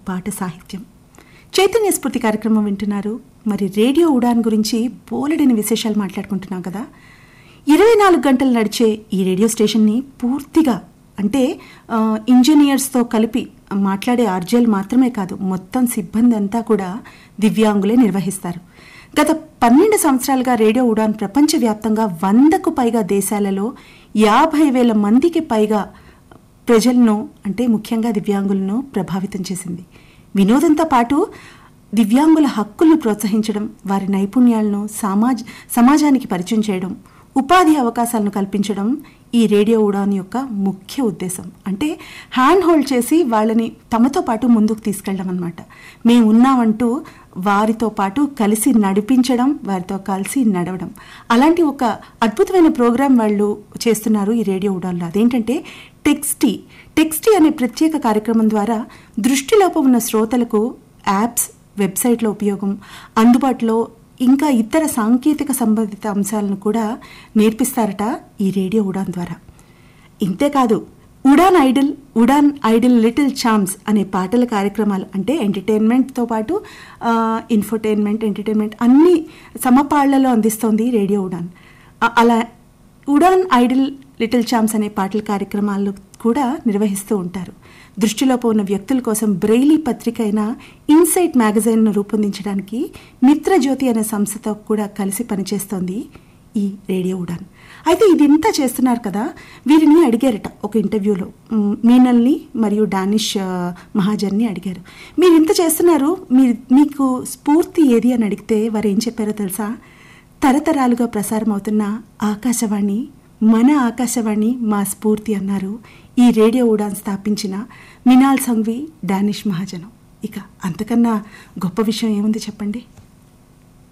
పాట సాహిత్యం చైతన్య స్ఫూర్తి కార్యక్రమం వింటున్నారు మరి రేడియో ఉడాన్ గురించి బోలెడని విశేషాలు మాట్లాడుకుంటున్నాం కదా ఇరవై నాలుగు గంటలు నడిచే ఈ రేడియో స్టేషన్ని పూర్తిగా అంటే ఆ, ఇంజనీర్స్తో కలిపి మాట్లాడే ఆర్జేలు మాత్రమే కాదు మొత్తం సిబ్బంది అంతా కూడా దివ్యాంగులే నిర్వహిస్తారు గత పన్నెండు సంవత్సరాలుగా రేడియో ఉడాన్ ప్రపంచవ్యాప్తంగా వందకు పైగా దేశాలలో యాభై వేల మందికి పైగా ప్రజలను అంటే ముఖ్యంగా దివ్యాంగులను ప్రభావితం చేసింది వినోదంతో పాటు దివ్యాంగుల హక్కులను ప్రోత్సహించడం వారి నైపుణ్యాలను సమాజ సమాజానికి పరిచయం చేయడం ఉపాధి అవకాశాలను కల్పించడం ఈ రేడియో ఉడాన్ యొక్క ముఖ్య ఉద్దేశం అంటే హ్యాండ్ హోల్డ్ చేసి వాళ్ళని తమతో పాటు ముందుకు తీసుకెళ్ళడం అనమాట మేము ఉన్నామంటూ వారితో పాటు కలిసి నడిపించడం వారితో కలిసి నడవడం అలాంటి ఒక అద్భుతమైన ప్రోగ్రాం వాళ్ళు చేస్తున్నారు ఈ రేడియో ఉడాన్లో అదేంటంటే టెక్స్టీ టెక్స్టీ అనే ప్రత్యేక కార్యక్రమం ద్వారా దృష్టిలోపం ఉన్న శ్రోతలకు యాప్స్ వెబ్సైట్ల ఉపయోగం అందుబాటులో ఇంకా ఇతర సాంకేతిక సంబంధిత అంశాలను కూడా నేర్పిస్తారట ఈ రేడియో ఉడాన్ ద్వారా ఇంతేకాదు Udaan idol Udaan idol little champs అనే పాటల కార్యక్రమాలు అంటే ఎంటర్టైన్మెంట్తో పాటు ఆ, ఇన్ఫర్టైన్మెంట్ ఎంటర్టైన్మెంట్ అన్ని సమపాళ్లలో అందిస్తోంది రేడియో ఉడాన్ అ- అలా ఉడాన్ ఐడిల్ లిటిల్ చామ్స్ అనే పాటల కార్యక్రమాలు కూడా నిర్వహిస్తూ ఉంటారు దృష్టిలోపం ఉన్న వ్యక్తుల కోసం బ్రెయిలీ పత్రిక అయిన ఇన్సైట్ మ్యాగజైన్ను రూపొందించడానికి మిత్రజ్యోతి అనే సంస్థతో కూడా కలిసి పనిచేస్తోంది ఈ రేడియో ఉడాన్ అయితే ఇదంతా చేస్తున్నారు కదా వీరిని అడిగారట ఒక ఇంటర్వ్యూలో మ్, మీనల్ని మరియు డానిష్ ఆ, మహాజన్ని అడిగారు మీరు ఇంత చేస్తున్నారు మీరు మీకు స్ఫూర్తి ఏది అని అడిగితే వారు ఏం చెప్పారో తెలుసా తరతరాలుగా ప్రసారం అవుతున్న ఆకాశవాణి మన ఆకాశవాణి మా స్ఫూర్తి అన్నారు ఈ రేడియో ఉడాన్ స్థాపించిన మినాల్ సంఘవి డానిష్ మహాజనం ఇక అంతకన్నా గొప్ప విషయం ఏముంది చెప్పండి